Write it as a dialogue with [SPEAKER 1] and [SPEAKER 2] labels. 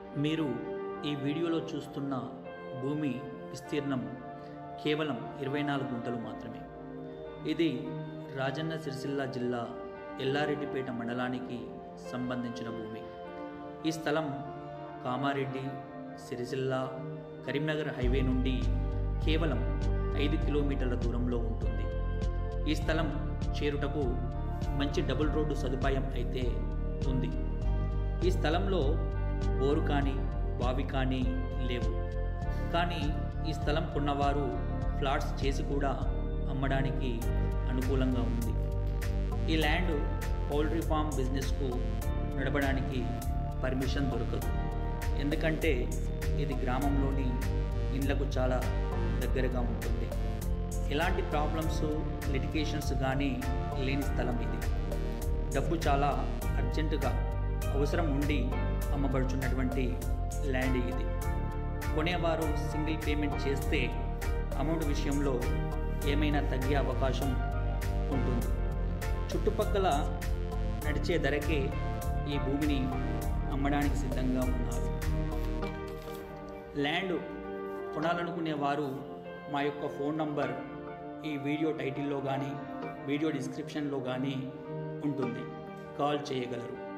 [SPEAKER 1] మీరు ఈ వీడియోలో చూస్తున్న భూమి విస్తీర్ణం కేవలం ఇరవై నాలుగు గుంటలు మాత్రమే ఇది రాజన్న సిరిసిల్ల జిల్లా ఎల్లారెడ్డిపేట మండలానికి సంబంధించిన భూమి ఈ స్థలం కామారెడ్డి సిరిసిల్ల కరీంనగర్ హైవే నుండి కేవలం ఐదు కిలోమీటర్ల దూరంలో ఉంటుంది ఈ స్థలం చేరుటకు మంచి డబుల్ రోడ్డు సదుపాయం అయితే ఉంది ఈ స్థలంలో బోరు కానీ బావి కానీ లేవు కానీ ఈ స్థలం కొన్నవారు ఫ్లాట్స్ చేసి కూడా అమ్మడానికి అనుకూలంగా ఉంది ఈ ల్యాండ్ పౌల్ట్రీ ఫామ్ బిజినెస్కు నడపడానికి పర్మిషన్ దొరకదు ఎందుకంటే ఇది గ్రామంలోని ఇండ్లకు చాలా దగ్గరగా ఉంటుంది ఎలాంటి ప్రాబ్లమ్స్ లిటిగేషన్స్ కానీ లేని స్థలం ఇది డబ్బు చాలా అర్జెంటుగా అవసరం ఉండి అమ్మబడుచున్నటువంటి ల్యాండ్ ఇది కొనేవారు సింగిల్ పేమెంట్ చేస్తే అమౌంట్ విషయంలో ఏమైనా తగ్గే అవకాశం ఉంటుంది చుట్టుపక్కల నడిచే ధరకే ఈ భూమిని అమ్మడానికి సిద్ధంగా ఉన్నారు ల్యాండ్ కొనాలనుకునే వారు మా యొక్క ఫోన్ నంబర్ ఈ వీడియో టైటిల్లో కానీ వీడియో డిస్క్రిప్షన్లో కానీ ఉంటుంది కాల్ చేయగలరు